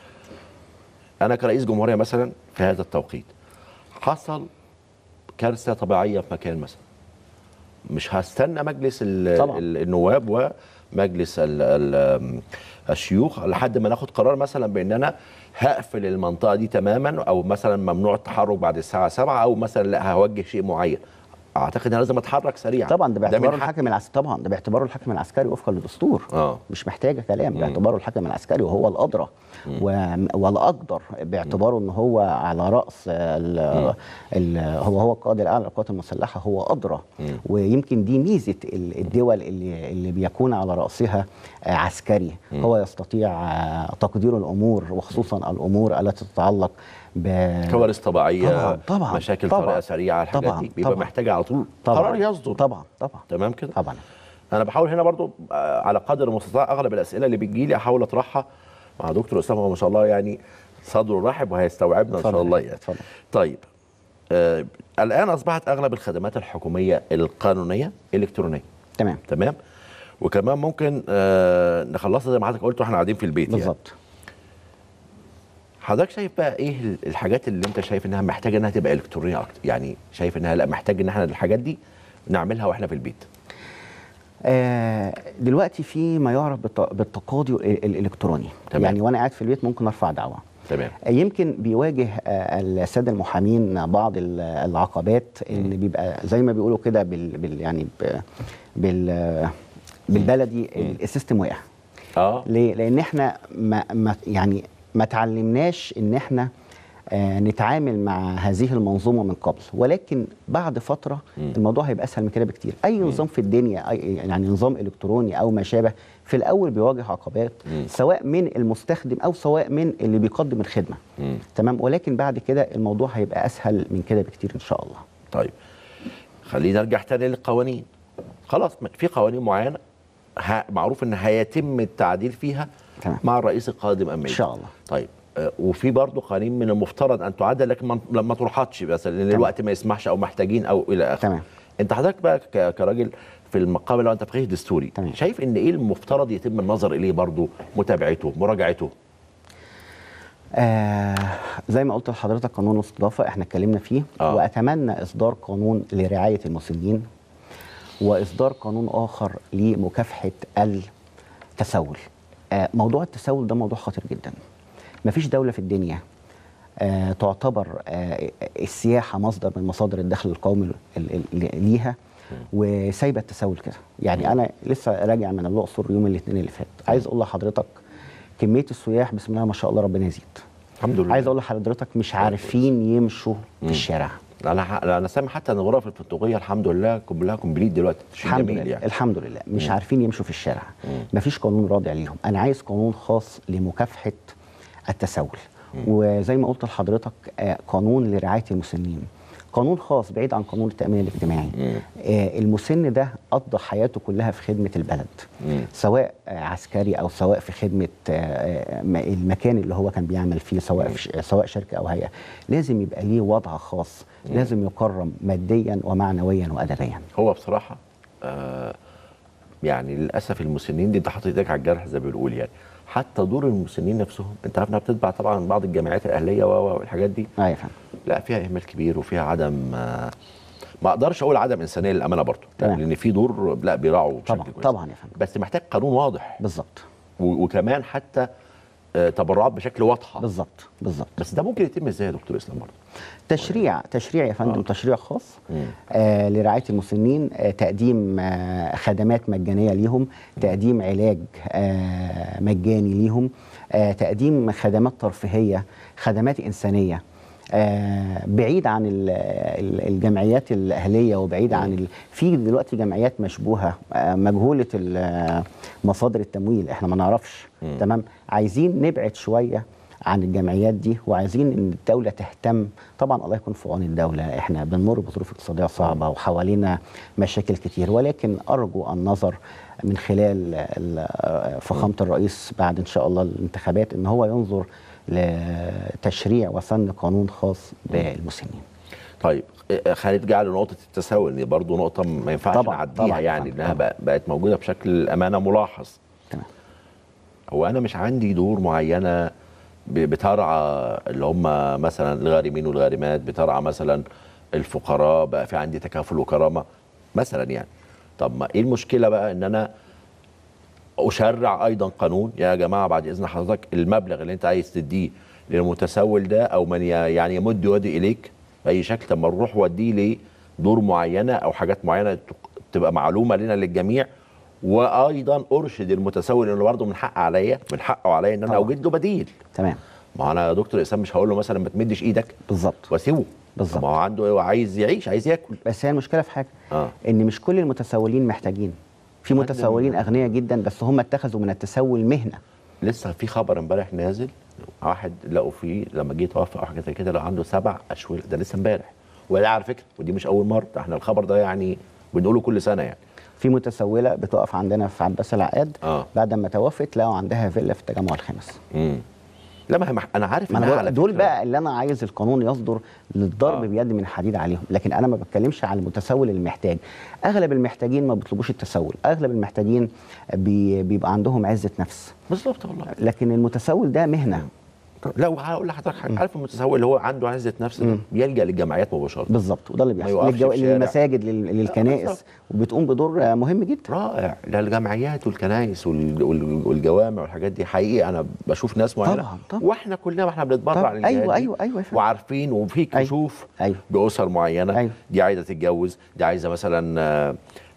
انا كرئيس جمهوريه مثلا في هذا التوقيت حصل كارثه طبيعيه في مكان مثلا مش هستنى مجلس ال- طبعاً. ال- النواب ومجلس ال ال الشيوخ لحد ما ناخد قرار مثلا بان انا هقفل المنطقه دي تماما او مثلا ممنوع التحرك بعد الساعه 7 او مثلا لا هوجه شيء معين اعتقد انا لازم اتحرك سريعا طبعا ده من باعتباره حق- الحاكم العسكري طبعا ده باعتباره الحاكم العسكري وفقا للدستور اه مش محتاجه كلام باعتباره الحكم العسكري وهو الادرى و- والاقدر باعتباره ان هو على راس ال ال هو هو القائد الاعلى للقوات المسلحه هو ادرى ويمكن دي ميزه ال- الدول اللي اللي بيكون على راسها آه، عسكري هو يستطيع آه، تقدير الامور وخصوصا الامور التي تتعلق ب كوارث طبيعيه طبعا طبعا مشاكل طبعا طارئه سريعه الحاجات طبعا دي بيبقى طبعا محتاجه على طول طبعا قرار يصدر طبعا طبعا تمام كده طبعا انا بحاول هنا برضو آه، على قدر المستطاع اغلب الاسئله اللي بتجيلي احاول اطرحها مع دكتور اسامه هو ما شاء الله يعني صدره رحب وهيستوعبنا ان شاء اتفضل. الله يعني اتفضل. طيب آه الان اصبحت اغلب الخدمات الحكوميه القانونيه الكترونيه تمام تمام وكمان ممكن آه نخلصها زي ما حضرتك قلت واحنا قاعدين في البيت يعني بالظبط حضرتك شايف بقى ايه الحاجات اللي انت شايف انها محتاجه انها تبقى الكترونيه اكتر يعني شايف انها لا محتاج ان احنا الحاجات دي نعملها واحنا في البيت آه، دلوقتي في ما يعرف بالت- بالتقاضي ال- الالكتروني تمام. يعني وانا قاعد في البيت ممكن ارفع دعوه تمام آه، يمكن بيواجه آه، الساده المحامين بعض ال- العقبات اللي بيبقى زي ما بيقولوا كده بال, بال يعني ب- بال آه، بالبلدي ال- السيستم وقع اه ليه؟ لان احنا ما, ما يعني ما تعلمناش ان احنا آه نتعامل مع هذه المنظومه من قبل ولكن بعد فتره مم. الموضوع هيبقى اسهل من كده بكتير اي نظام في الدنيا أي يعني نظام الكتروني او ما شابه في الاول بيواجه عقبات مم. سواء من المستخدم او سواء من اللي بيقدم الخدمه مم. تمام ولكن بعد كده الموضوع هيبقى اسهل من كده بكتير ان شاء الله طيب خلينا نرجع تاني للقوانين خلاص م- في قوانين معينه ه- معروف ان هيتم التعديل فيها تمام. مع الرئيس القادم امريكا ان شاء الله طيب آه، وفي برضه قوانين من المفترض ان تعدل لكن ما- لما تروحاتش مثلا لان تمام. الوقت ما يسمحش او محتاجين او الى اخره تمام. انت حضرتك بقى ك- كراجل في المقام لو انت فقيه دستوري تمام. شايف ان ايه المفترض يتم النظر اليه برضه متابعته مراجعته آه زي ما قلت لحضرتك قانون الاستضافه احنا اتكلمنا فيه آه. آه. واتمنى اصدار قانون لرعايه المسنين واصدار قانون اخر لمكافحه التسول آه موضوع التسول ده موضوع خطير جدا مفيش دوله في الدنيا آه تعتبر آه السياحه مصدر من مصادر الدخل القومي ال- ال- ليها وسايبه التسول كده يعني انا لسه راجع من الاقصر يوم الاثنين اللي فات عايز اقول لحضرتك كميه السياح بسم الله ما شاء الله ربنا يزيد الحمد لله عايز اقول لحضرتك مش عارفين يمشوا في الشارع انا ح- انا سامع حتى ان الغرف الفندقيه الحمد لله كلها كومبليت دلوقتي شيء الحمد جميل لله يعني الحمد لله مش عارفين يمشوا في الشارع مفيش قانون رادع ليهم انا عايز قانون خاص لمكافحه التسول وزي ما قلت لحضرتك آه، قانون لرعايه المسنين قانون خاص بعيد عن قانون التامين الاجتماعي آه، المسن ده قضى حياته كلها في خدمه البلد مم. سواء آه، عسكري او سواء في خدمه آه، آه، م- المكان اللي هو كان بيعمل فيه سواء في ش- سواء شركه او هيئه لازم يبقى ليه وضع خاص لازم يكرم ماديا ومعنويا وادبيا هو بصراحه آه يعني للاسف المسنين دي انت حطيت ايدك على الجرح زي ما بنقول يعني حتى دور المسنين نفسهم انت عارف انها بتتبع طبعا بعض الجمعيات الاهليه و- و- والحاجات دي ايوه يا فندم لا فيها اهمال كبير وفيها عدم آه، ما اقدرش اقول عدم انسانيه للامانه برضه تمام. لان في دور لا بيراعوا بشكل طبعا كويس. طبعا يا فندم بس محتاج قانون واضح بالظبط و- وكمان حتى آه، تبرعات بشكل واضحه بالظبط بالظبط بس ده ممكن يتم ازاي يا دكتور اسلام برضه تشريع تشريع يا فندم آه. تشريع خاص مم. آه لرعايه المسنين آه تقديم آه خدمات مجانيه ليهم تقديم علاج آه مجاني ليهم آه تقديم خدمات ترفيهيه خدمات انسانيه آه بعيد عن ال- ال- الجمعيات الاهليه وبعيد عن ال... في دلوقتي جمعيات مشبوهه آه مجهوله ال- آه، مصادر التمويل احنا ما نعرفش تمام عايزين نبعد شويه عن الجمعيات دي وعايزين ان الدوله تهتم طبعا الله يكون في عون الدوله احنا بنمر بظروف اقتصاديه صعبه وحوالينا مشاكل كتير ولكن ارجو النظر من خلال ال- فخامه الرئيس بعد ان شاء الله الانتخابات ان هو ينظر لتشريع وسن قانون خاص بالمسنين طيب آه، هنرجع لنقطه التساوي ان برضه نقطه ما ينفعش طبعاً، نعديها طبعاً، يعني طبعاً، انها طبعاً. بق- بقت موجوده بشكل امانه ملاحظ تمام هو انا مش عندي دور معينه ب- بترعى اللي هم مثلا الغارمين والغارمات بترعى مثلا الفقراء بقى في عندي تكافل وكرامه مثلا يعني طب ما ايه المشكله بقى ان انا اشرع ايضا قانون يا جماعه بعد اذن حضرتك المبلغ اللي انت عايز تديه للمتسول ده او من ي- يعني يمد يده اليك باي شكل طب ما نروح وديه ليه دور معينه او حاجات معينه تق- تبقى معلومه لنا للجميع وايضا ارشد المتسول انه برضه من حق عليا من حقه عليا ان انا طبعا. اوجد له بديل تمام ما انا يا دكتور اسلام مش هقول له مثلا ما تمدش ايدك بالظبط واسيبه بالظبط. ما هو عنده إيه؟ عايز يعيش عايز ياكل بس هي المشكله في حاجه اه ان مش كل المتسولين محتاجين في متسولين اغنياء جدا بس هم اتخذوا من التسول مهنه لسه في خبر امبارح نازل واحد لقوا فيه لما جه يتوفى او حاجه زي كده لو عنده سبع اشهر ده لسه امبارح وده على فكره ودي مش اول مره ده احنا الخبر ده يعني بنقوله كل سنه يعني في متسوله بتقف عندنا في عباس العقاد اه بعد ما توفت لقوا عندها فيلا في التجمع الخامس امم لا ما هي مح- انا عارف ما انها انا على بقول دول فكرة- بقى اللي انا عايز القانون يصدر للضرب آه. بيد من حديد عليهم لكن انا ما بتكلمش على المتسول المحتاج اغلب المحتاجين ما بيطلبوش التسول اغلب المحتاجين بي بيبقى عندهم عزه نفس بالظبط والله لكن المتسول ده مهنه لا وهقول لحضرتك حاجه عارف المتسول اللي هو عنده عزه نفس ده بيلجا للجمعيات مباشره بالظبط وده اللي ما بيحصل يوقفش للجو... في شارع. للمساجد لل... للكنائس بالظبط. وبتقوم بدور آه، مهم جدا رائع ده الجمعيات والكنائس وال- وال- والجوامع والحاجات دي حقيقي انا بشوف ناس معينه طبعاً، طبعاً. واحنا كلنا ما احنا بنتبرع طبعاً. للجهات أيوة، دي أيوة، أيوة يا فندم. وعارفين وفي أيوة. كشوف أيوة. باسر معينه أيوة. دي عايزه تتجوز دي عايزه مثلا آه،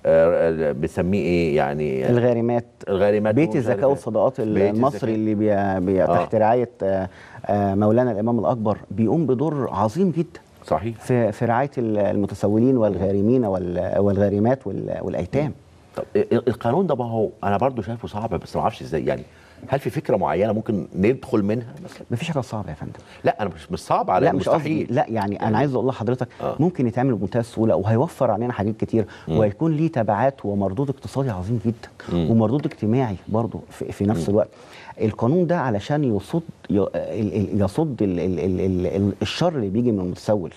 آه، بتسميه ايه يعني الغارمات الغارمات بيت ومش الزكاه عارف إيه. والصدقات بيت المصري الزكاة. اللي بي... بي... آه. تحت رعايه آه، آه، مولانا الامام الاكبر بيقوم بدور عظيم جدا صحيح في في رعايه ال- المتسولين والغارمين وال- والغارمات وال- والايتام طب ال- القانون ده ما هو انا برضو شايفه صعب بس ما اعرفش ازاي يعني هل في فكره معينه ممكن ندخل منها مثلا مفيش حاجه صعبه يا فندم لا انا مش مش صعب على لا مش قصدي مستحيل لا يعني انا عايز اقول لحضرتك آه. ممكن يتعمل بمنتهى السهوله وهيوفر علينا حاجات كتير وهيكون ليه تبعات ومردود اقتصادي عظيم جدا مم. ومردود اجتماعي برضه في, في نفس الوقت القانون ده علشان يصد ي- ال- ال- يصد ال- ال- ال- ال- ال- الشر اللي بيجي من المتسول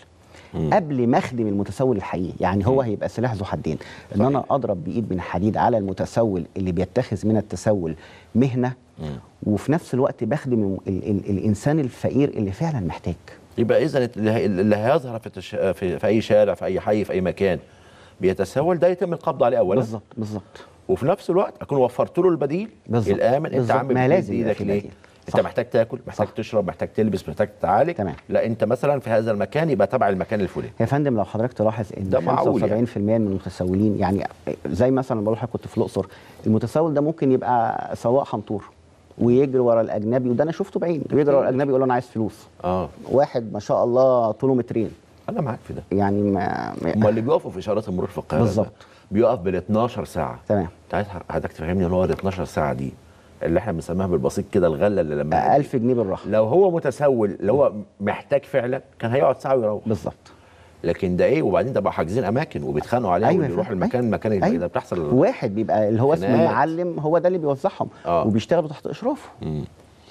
قبل ما اخدم المتسول الحقيقي يعني هو هيبقى سلاح ذو حدين ان انا اضرب بايد من حديد على المتسول اللي بيتخذ من التسول مهنه وفي نفس الوقت بخدم ال ال الانسان الفقير اللي فعلا محتاج يبقى اذا اللي هي- اللي هيظهر في, التش... في في اي شارع في اي حي في اي مكان بيتسول ده يتم القبض عليه اولا بالظبط بالظبط وفي نفس الوقت اكون وفرت له البديل بالظبط. الامن انت بالظبط. عم ما بتمد لازم يبقى ايدك في ليه بديل. انت صح. محتاج تاكل محتاج صح. تشرب محتاج تلبس محتاج تتعالج تمام. لا انت مثلا في هذا المكان يبقى تبع المكان الفلاني يا فندم لو حضرتك تلاحظ ان ده معقول 75% من المتسولين يعني زي مثلا بروح كنت في الاقصر المتسول ده ممكن يبقى سواق حنطور ويجري ورا الاجنبي وده انا شفته بعيني بيجري ورا الاجنبي يقول له انا عايز فلوس اه واحد ما شاء الله طوله مترين انا معاك في ده يعني ما, هم ما اللي بيقفوا في اشارات المرور في القاهره بالظبط. ده بيقف بال 12 ساعه تمام انت عايز حضرتك تفهمني ان هو ال 12 ساعه دي اللي احنا بنسميها بالبسيط كده الغله اللي لما 1000 جنيه بالراحه لو هو متسول اللي هو محتاج فعلا كان هيقعد ساعه ويروح بالظبط لكن ده ايه وبعدين ده بقى حاجزين اماكن وبيتخانقوا عليها أيوة واللي يا يروح فندم. المكان المكان اللي أيوة. ده بتحصل واحد بيبقى اللي هو اسمه خناقات. المعلم هو ده اللي بيوزعهم آه. وبيشتغلوا تحت اشرافه مم.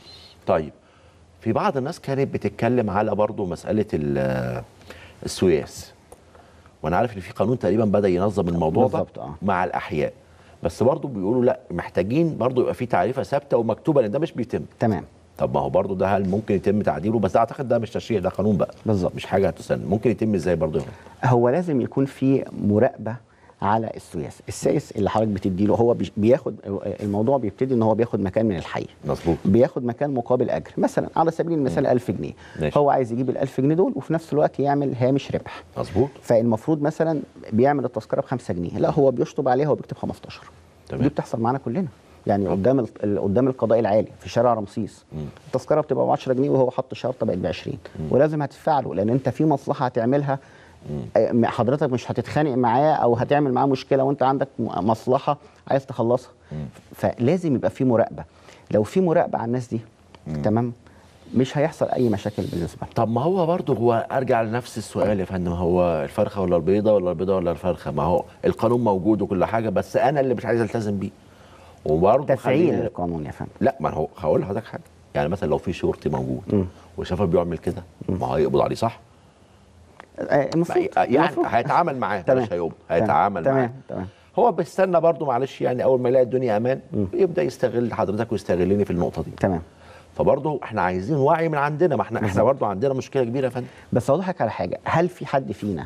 طيب في بعض الناس كانت بتتكلم على برضو مساله ال- السويس وانا عارف ان في قانون تقريبا بدا ينظم الموضوع بالظبط، ده آه. مع الاحياء بس برضه بيقولوا لا محتاجين برضه يبقى في تعريفه ثابته ومكتوبه لان ده مش بيتم تمام طب ما هو برضه ده هل ممكن يتم تعديله بس ده اعتقد ده مش تشريع ده قانون بقى بالظبط. مش حاجه هتسن ممكن يتم ازاي برضه هو لازم يكون في مراقبه على السياسه السايس اللي حضرتك بتديله هو بيش- بياخد الموضوع بيبتدي ان هو بياخد مكان من الحي مظبوط بياخد مكان مقابل اجر مثلا على سبيل المثال 1000 جنيه ماشي. هو عايز يجيب ال 1000 جنيه دول وفي نفس الوقت يعمل هامش ربح مظبوط فالمفروض مثلا بيعمل التذكره ب 5 جنيه لا هو بيشطب عليها وبيكتب 15 تمام. دي بتحصل معانا كلنا يعني قدام ال- ال- قدام القضاء العالي في شارع رمسيس التذكره بتبقى ب 10 جنيه وهو حط شرطه بقت ب 20 ولازم هتدفع له لان انت في مصلحه هتعملها آه، م- حضرتك مش هتتخانق معاه او هتعمل معاه مشكله وانت عندك م- مصلحه عايز تخلصها فلازم يبقى في مراقبه لو في مراقبه على الناس دي تمام مش هيحصل اي مشاكل بالنسبه لهم طب ما هو برضه هو ارجع لنفس السؤال يا فندم هو الفرخه ولا البيضه ولا البيضه ولا الفرخه ما هو القانون موجود وكل حاجه بس انا اللي مش عايز التزم بيه وبرضه تفعيل خلينا- القانون يا فندم لا ما هو هقول لحضرتك حاجه يعني مثلا لو في شرطي موجود وشافه بيعمل كده ما هو هيقبض عليه صح؟ آه، المفروض يعني المفروض. هيتعامل معاه تمام. مش هيقبض تمام. هيتعامل معاه تمام تمام هو بيستنى برضه معلش يعني اول ما يلاقي الدنيا امان يبدا يستغل حضرتك ويستغلني في النقطه دي تمام فبرضه احنا عايزين وعي من عندنا ما احنا احنا برضه عندنا مشكله كبيره يا فندم بس اوضحك على حاجه هل في حد فينا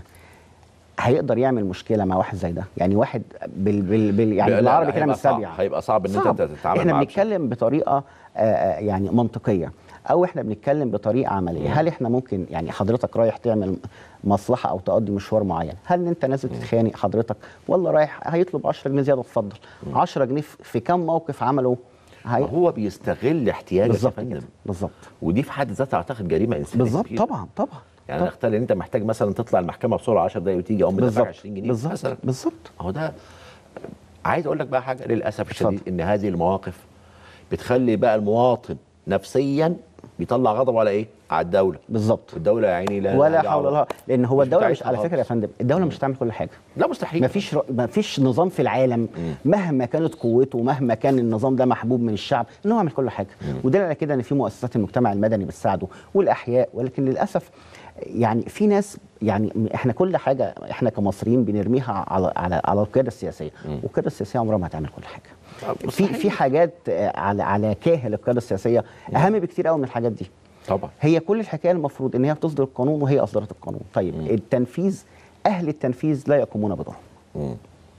هيقدر يعمل مشكله مع واحد زي ده يعني واحد بال بال, بال يعني لا، لا، بالعربي كده هيبقى صعب. مستبيع هيبقى صعب ان صعب. انت تتعامل احنا معاه بنتكلم بطريقه آه، آه، يعني منطقيه او احنا بنتكلم بطريقه عمليه هل احنا ممكن يعني حضرتك رايح تعمل مصلحه او تقضي مشوار معين هل انت نازل تتخانق حضرتك ولا رايح هيطلب 10 جنيه زياده اتفضل 10 جنيه في في كم موقف عمله هي... هو بيستغل احتياجك يا بالظبط فندم كده بالظبط ودي في حد ذاتها اعتقد جريمه انسانيه بالظبط كبيرة. طبعا طبعا يعني طبعاً. نختار ان انت محتاج مثلا تطلع المحكمه بسرعه 10 دقايق وتيجي اقوم بدفع بالظبط 20 جنيه بالظبط مثلا بالظبط هو ده عايز اقول لك بقى حاجه للاسف اتفضل. الشديد ان هذه المواقف بتخلي بقى المواطن نفسيا بيطلع غضبه على ايه؟ على الدوله بالظبط والدوله يا عيني لا ولا لا حول ولا قوه لان هو مش الدوله مش بتاعتنا على خالص. فكره يا فندم الدوله مش هتعمل كل حاجه لا مستحيل ما فيش ما فيش نظام في العالم مهما كانت قوته ومهما كان النظام ده محبوب من الشعب ان هو يعمل كل حاجه ودليل على كده ان في مؤسسات المجتمع المدني بتساعده والاحياء ولكن للاسف يعني في ناس يعني احنا كل حاجه احنا كمصريين بنرميها على على على القياده السياسيه والقياده السياسيه عمرها ما هتعمل كل حاجه في مستحيل. في حاجات آه، على على كاهل القياده السياسيه اهم بكتير قوي من الحاجات دي طبعا هي كل الحكايه المفروض ان هي بتصدر القانون وهي اصدرت القانون طيب التنفيذ اهل التنفيذ لا يقومون بدورهم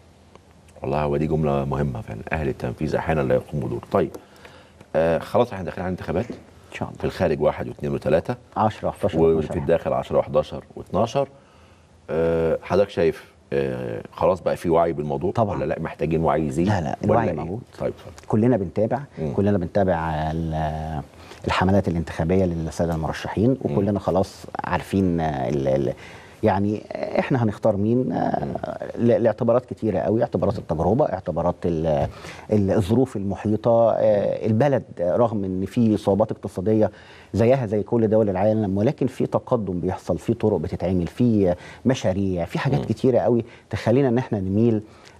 والله هو دي جمله مهمه فعلا اهل التنفيذ احيانا لا يقوموا بدور طيب آه خلاص احنا داخلين على انتخابات ان شاء في الله الخارج واحد واثنين وثلاثه 10 11 وفي 12 الداخل 10 و11 و12 آه حضرتك شايف آه خلاص بقى في وعي بالموضوع طبعاً. ولا لا محتاجين وعي يزيد لا، لا، ولا الوعي إيه؟ موجود. طيب اتفضل. كلنا بنتابع مم. كلنا بنتابع ال- الحملات الانتخابيه للساده المرشحين وكلنا خلاص عارفين آه، ال ال يعني احنا هنختار مين آه، ل- لاعتبارات كتيره قوي اعتبارات التجربه اعتبارات ال- ال- الظروف المحيطه آه، البلد آه، رغم ان في صعوبات اقتصاديه زيها زي كل دول العالم ولكن في تقدم بيحصل في طرق بتتعمل في آه، مشاريع في حاجات كتيره قوي تخلينا ان احنا نميل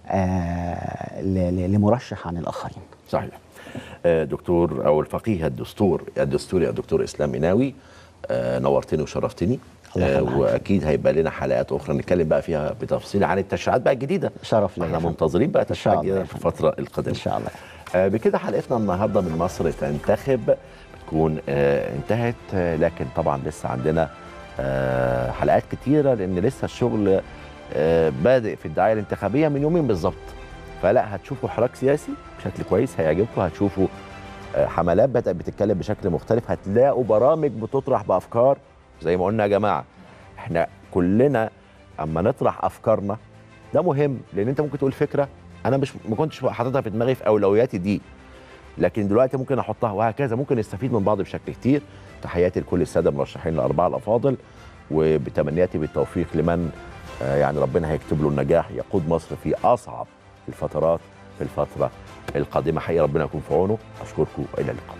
آه، ل- ل- لمرشح عن الاخرين صحيح آه، دكتور او الفقيه الدستور الدستوري الدكتور اسلام إناوي آه، نورتني وشرفتني الله آه، يخليك. واكيد هيبقى لنا حلقات اخرى نتكلم بقى فيها بتفصيل عن التشريعات بقى الجديده شرف ليا احنا يا فندم. منتظرين بقى إن شاء تشريعات الله جديده يا في فندم. الفتره القادمه ان شاء الله آه، بكده حلقتنا النهارده من مصر تنتخب بتكون آه، انتهت آه، لكن طبعا لسه عندنا آه، حلقات كتيره لان لسه الشغل آه، بادئ في الدعايه الانتخابيه من يومين بالظبط فلا هتشوفوا حراك سياسي بشكل كويس هيعجبكم هتشوفوا آه، حملات بدات بتتكلم بشكل مختلف هتلاقوا برامج بتطرح بافكار زي ما قلنا يا جماعه احنا كلنا اما نطرح افكارنا ده مهم لان انت ممكن تقول فكره انا مش ما كنتش حاططها في دماغي في اولوياتي دي لكن دلوقتي ممكن احطها وهكذا ممكن نستفيد من بعض بشكل كتير تحياتي لكل الساده المرشحين الاربعه الافاضل وبتمنياتي بالتوفيق لمن آه، يعني ربنا هيكتب له النجاح يقود مصر في اصعب الفترات في الفتره القادمه حقيقه ربنا يكون في عونه اشكركم والى اللقاء